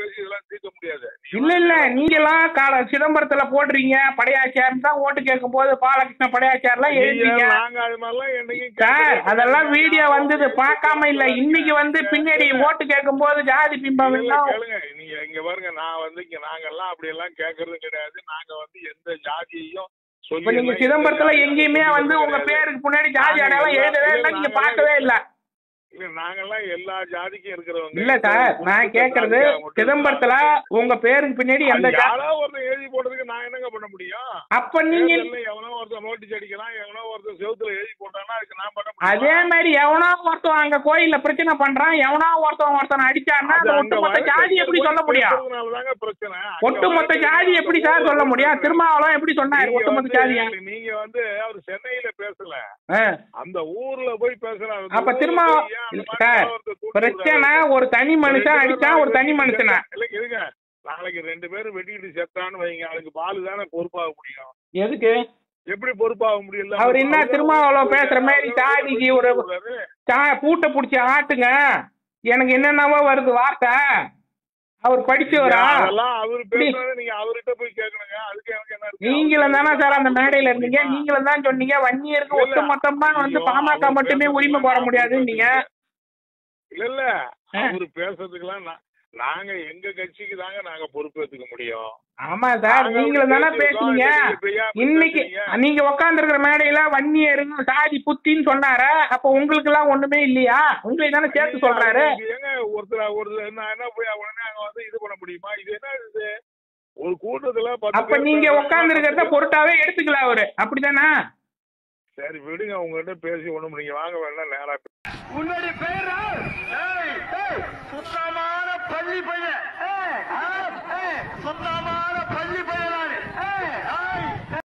பேசி இதெல்லாம் தீர்க்க முடியாது நீ இல்ல இல்ல நீங்க எல்லாம் கால சிதம்பரத்துல போடுறீங்க படையாச்சியார் தான் ஓட்டு கேட்கும் போது பாலகிருஷ்ண படையாச்சியார்லாம் நீங்க- எழுதிங்க நாங்க அது மாதிரிலாம் என்னைக்கும் சார் கேட்கவே அதெல்லாம் கிடையாது. வீடியோ வந்தது பார்க்காம இல்ல இன்னைக்கு வந்து பின்னாடி ஓட்டு கேட்கும் போது ஜாதி பிம்பம் இல்ல, எல்லாம் கேளுங்க நீங்க இங்க பாருங்க நான் வந்து இங்க நாங்கெல்லாம் அப்படி எல்லாம் கேக்குறது கிடையாது நாங்க வந்து எந்த ஜாதியையும் சொல்லி இப்ப நீங்க எல்லாம் சிதம்பரத்துல எந்த எங்கேயுமே ஜாதியும் வந்து உங்க கிடையாது. பேருக்கு முன்னாடி ஜாதி அடையாளம் எழுதவே இல்லை நீங்க பார்க்கவே இல்ல இல்ல நாங்கெல்லாம் எல்லா ஜாதிக்கும் இருக்கிறவங்க இல்ல சார் நான் குறிப்பிட்ட கேக்குறது ஜாதியா மட்டும் சிதம்பரத்துல உங்க பேருக்கு பின்னாடி அது எந்த ஜா- யாரோ ஒருத்தன் எழுதி போடுறதுக்கு நான் என்னங்க பண்ண முடியும் அப்ப நீங்க தேர்தல்ல எவனோ ஒருத்தன் நோட்டீஸ் அடிக்கலாம் எவனோ ஒருத்தன் செவுத்துல எழுதி போட்டானா அதுக்கு நான் பண்ண முடியும் அதே மாதிரி எவனோ ஒருத்தன் அங்க கோயில்ல பிரச்சனை பண்றான் எவனோ ஒருத்தன் ஒருத்தன் அடிச்சான்னா அந்த ஒட்டுமொத்த ஜாதி எப்படி சொல்ல முடியும் தாங்க பிரச்சனை அங்க ஒட்டுமொத்த வழக்கு ஜாதி எப்படி சார் சொல்ல முடியும் நீங்க திருமாவளம் எப்படி சொன்னாரு ஒட்டுமொத்த வந்து- ஜாதியா நீங்க வந்து அவர் சென்னையில பேசல ஆ. அந்த ஊர்ல போய் பேசுறாரு அந்த அப்ப ஊர்ல திரும்ப போய் ஏன் அந்த மாதிரி சார், கலவரத்தை தூண்டி பிரச்சனை விடுறாரு? ஒரு தனி மனுஷன் ரெண்டு அடிச்சா பேரும் ஒரு தனி நாளைக்கு மனுஷனா இல்ல, இருங்க நாளைக்கு ரெண்டு பேரும் வெட்டிக்கிட்டு செத்தான்னு வைங்க அதுக்கு பாலு தானே பொறுப்பாக முடியும் எதுக்கு எப்படி பொறுப்பாக முடியல அவர் என்ன திருமாவளவன் பேசுற மாதிரி சாதிக்கு ஒரு சா- பூட்டை பிடிச்சி ஆட்டுங்க எனக்கு என்னென்னவோ வருது வார்த்தை அவர் படிச்சவரா அதெல்லாம் அவர் பேசுறத நீங்க அவர்கிட்ட போய் கேட்கணுங்க அதுக்கு எனக்கு என்ன இருக்கு? நீங்களும் தானே சார் அந்த மேடையில இருந்தீங்க நீங்களும் தான் சொன்னீங்க வன்னியருக்கு இல்ல, ஒட்டு மொத்தமா வந்து ஐயோ, பாமக அவர் மட்டுமே உரிமை கோர பேசுறதுக்கெல்லாம் முடியாது நீங்க இல்ல இல்ல ஆ. அவரு பேசுறதுக்கெல்லாம் நா- நாங்க எங்க கட்சிக்கு தாங்க நாங்க பொறுப்பேத்துக்க முடியும் ஆமா சார் நாங்க நீங்களும் தானே அப்படி பேசுனீங்க பேசியிருக்கோம். இப்ப ஏன் அப்படி இன்னைக்கு பேசுறீங்க? நீங்க உட்கார்ந்து இருக்கிற மேடையில வன்னியருங்க சாதி புத்தின்னு சொன்னாரு அப்ப உங்களுக்கு எல்லாம் ஒண்ணுமே இல்லையா உங்களை தானே சேர்த்து சொல்றாரு இது ஏங்க ஒருத்தர் ஒருத்தர் நான் என்ன போய் உடனே அங்க வந்து இது பண்ண முடியுமா இது என்ன இது ஒரு கூட்டத்துல பத்து அப்ப பேர் நீங்க பேசுறாங்க, உட்கார்ந்து இருக்கிறத பத்து பேர் பொருட்டாவே எடுத்துக்கல அவரு அப்படிதானே சரி விடுங்க உங்ககிட்ட பேசி ஒண்ணும் நீங்க வாங்க வேணா நேரா உன்னுடைய பெயர் சுத்தமான பள்ளி பையன் சுத்தமான பள்ளி பையன்